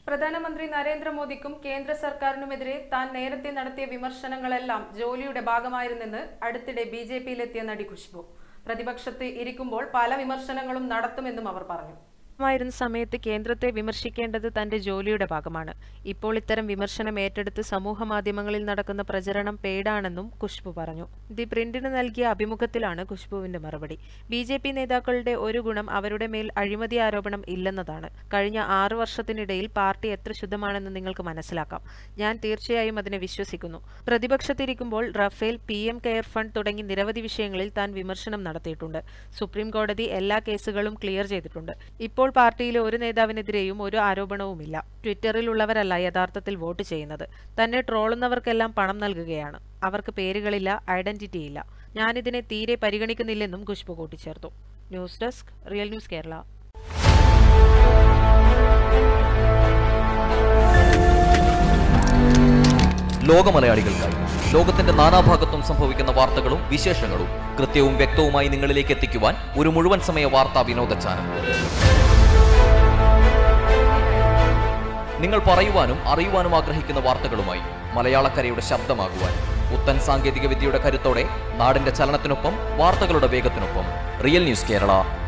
പ്രധാനമന്ത്രി നരേന്ദ്രമോദിക്കും കേന്ദ്ര സർക്കാരിനുമെതിരെ താൻ നേരത്തെ നടത്തിയ വിമർശനങ്ങളെല്ലാം ജോലിയുടെ ഭാഗമായിരുന്നെന്ന് അടുത്തിടെ ബി ജെ പിയിലെത്തിയ നടി ഖുഷ്ബു പ്രതിപക്ഷത്ത് ഇരിക്കുമ്പോൾ പല വിമർശനങ്ങളും നടത്തുമെന്നും അവർ പറഞ്ഞു മായിരുന്ന സമയത്ത് കേന്ദ്രത്തെ വിമർശിക്കേണ്ടത് തന്റെ ജോലിയുടെ ഭാഗമാണ് ഇപ്പോൾ ഇത്തരം വിമർശനം ഏറ്റെടുത്ത് സമൂഹ മാധ്യമങ്ങളിൽ നടക്കുന്ന പ്രചരണം പേടാണെന്നും ഖുഷ്ബു പറഞ്ഞു ദി പ്രിന്റിന് നൽകിയ അഭിമുഖത്തിലാണ് ഖുഷ്ബുവിന്റെ മറുപടി ബി ജെ പി നേതാക്കളുടെ ഒരു ഗുണം അവരുടെ മേൽ അഴിമതി ആരോപണം ഇല്ലെന്നതാണ് കഴിഞ്ഞ ആറു വർഷത്തിനിടയിൽ പാർട്ടി എത്ര ശുദ്ധമാണെന്ന് നിങ്ങൾക്ക് മനസ്സിലാക്കാം ഞാൻ തീർച്ചയായും അതിനെ വിശ്വസിക്കുന്നു പ്രതിപക്ഷത്തിരിക്കുമ്പോൾ Rafale P M care fund തുടങ്ങി നിരവധി വിഷയങ്ങളിൽ താൻ വിമർശനം നടത്തിയിട്ടുണ്ട് സുപ്രീം കോടതി എല്ലാ കേസുകളും ക്ലിയർ ചെയ്തിട്ടുണ്ട് ഇപ്പോൾ പാർട്ടിയിലെ ഒരു നേതാവിനെതിരെയും ഒരു ആരോപണവുമില്ല ട്വിറ്ററിലുള്ളവരല്ല യഥാർത്ഥത്തിൽ വോട്ട് ചെയ്യുന്നത് തന്നെ ട്രോളുന്നവർക്കെല്ലാം പണം നൽകുകയാണ് അവർക്ക് പേരുകളില്ല ഐഡന്റിറ്റി ഇല്ല ഞാനിതിനെ തീരെ പരിഗണിക്കുന്നില്ലെന്നും ഖുഷ്ബു കൂട്ടിച്ചേർത്തു news desk real news Kerala ലോകമലയാളികൾക്കായി ലോകത്തിന്റെ നാനാഭാഗത്തും സംഭവിക്കുന്ന വാർത്തകളും വിശേഷങ്ങളും കൃത്യവും വ്യക്തവുമായി നിങ്ങളിലേക്ക് എത്തിക്കുവാൻ ഒരു മുഴുവൻ സമയ വാർത്താ വിനോദ ചാനൽ നിങ്ങൾ പറയുവാനും അറിയുവാനും ആഗ്രഹിക്കുന്ന വാർത്തകളുമായി മലയാളക്കരയുടെ ശബ്ദമാകുവാൻ പുത്തൻ സാങ്കേതിക വിദ്യയുടെ കരുത്തോടെ നാടിന്റെ ചലനത്തിനൊപ്പം വാർത്തകളുടെ വേഗത്തിനൊപ്പം റിയൽ ന്യൂസ് കേരള